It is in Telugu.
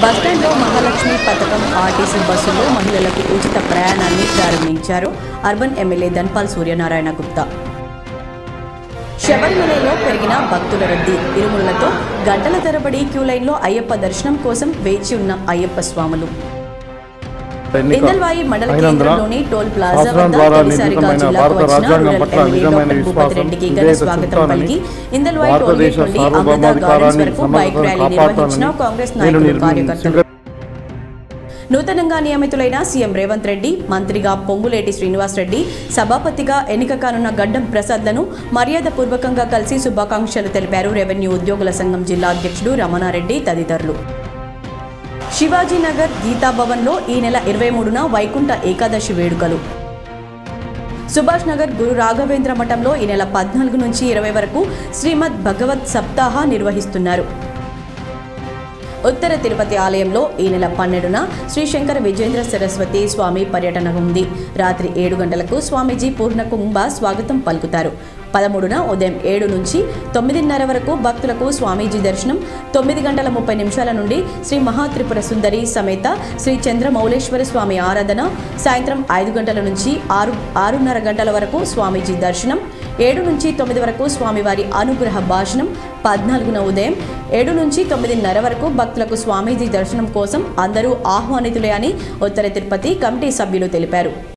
బస్టాండ్లో మహాలక్ష్మి పథకం ఆర్టీసీ బస్సుల్లో మహిళలకు ఉచిత ప్రయాణాన్ని ప్రారంభించారు అర్బన్ ఎమ్మెల్యే ధన్పాల్ సూర్యనారాయణ గుప్తా శబరిమలలో పెరిగిన భక్తుల రద్దీ ఇరుములతో గంటల తరబడి క్యూ లైన్లో అయ్యప్ప దర్శనం కోసం వేచి ఉన్న అయ్యప్ప స్వాములు ఎన్నిక ఇందల్వాయి మండల అయినందున కేంద్రంలోని టోల్ ప్లాజా శాసనం వద్ద ద్వారా తొలిసారిగా నిర్మితమైన జిల్లాకు భారత వచ్చిన రాజ్యాంగం రూరల్ పట్ల ఎమ్మెల్యే నిజమైన డాక్టర్ భూపతి విశ్వాసం రెడ్డికి ఘన విధేయత స్వాగతం చూపుతానని పలికి ఇందల్వాయి టోల్ భారతదేశ గేట్ నుండి అమృత గార్డెన్స్ సార్వభౌమాధికారాన్ని వరకు బైక్ ర్యాలీ నిర్వహించిన కాంగ్రెస్ నేను నాయకులు నిర్మి- కార్యకర్తలు నూతనంగా నియమితులైన సీఎం రేవంత్ రెడ్డి మంత్రిగా పొంగులేటి శ్రీనివాస్ రెడ్డి సభాపతిగా ఎన్నిక కానున్న గడ్డం ప్రసాద్లను మర్యాదపూర్వకంగా కలిసి శుభాకాంక్షలు తెలిపారు రెవెన్యూ ఉద్యోగుల సంఘం జిల్లా అధ్యక్షుడు రమణారెడ్డి తదితరులు శివాజీనగర్ గీతాభవన్లో ఈ నెల ఇరవై మూడున వైకుంఠ ఏకాదశి వేడుకలు సుభాష్ నగర్ గురు రాఘవేంద్ర మఠంలో ఈ నెల పద్నాలుగు నుంచి ఇరవై వరకు శ్రీమద్ భగవత్ సప్తాహ నిర్వహిస్తున్నారు ఉత్తర తిరుపతి ఆలయంలో ఈ నెల పన్నెండున శ్రీ శంకర విజేంద్ర సరస్వతి స్వామి పర్యటన ఉంది రాత్రి ఏడు గంటలకు స్వామీజీ పూర్ణ కుంభ స్వాగతం పలుకుతారు పదమూడున ఉదయం ఏడు నుంచి తొమ్మిదిన్నర వరకు భక్తులకు స్వామీజీ దర్శనం తొమ్మిది గంటల ముప్పై నిమిషాల నుండి శ్రీ మహాత్రిపుర సుందరి సమేత శ్రీ చంద్రమౌళేశ్వర స్వామి ఆరాధన సాయంత్రం ఐదు గంటల నుంచి ఆరు ఆరున్నర గంటల వరకు స్వామీజీ దర్శనం ఏడు నుంచి తొమ్మిది వరకు స్వామివారి అనుగ్రహ భాషణం పద్నాలుగున ఉదయం ఏడు నుంచి తొమ్మిదిన్నర వరకు భక్తులకు స్వామీజీ దర్శనం కోసం అందరూ ఆహ్వానితులే అని ఉత్తర తిరుపతి కమిటీ సభ్యులు తెలిపారు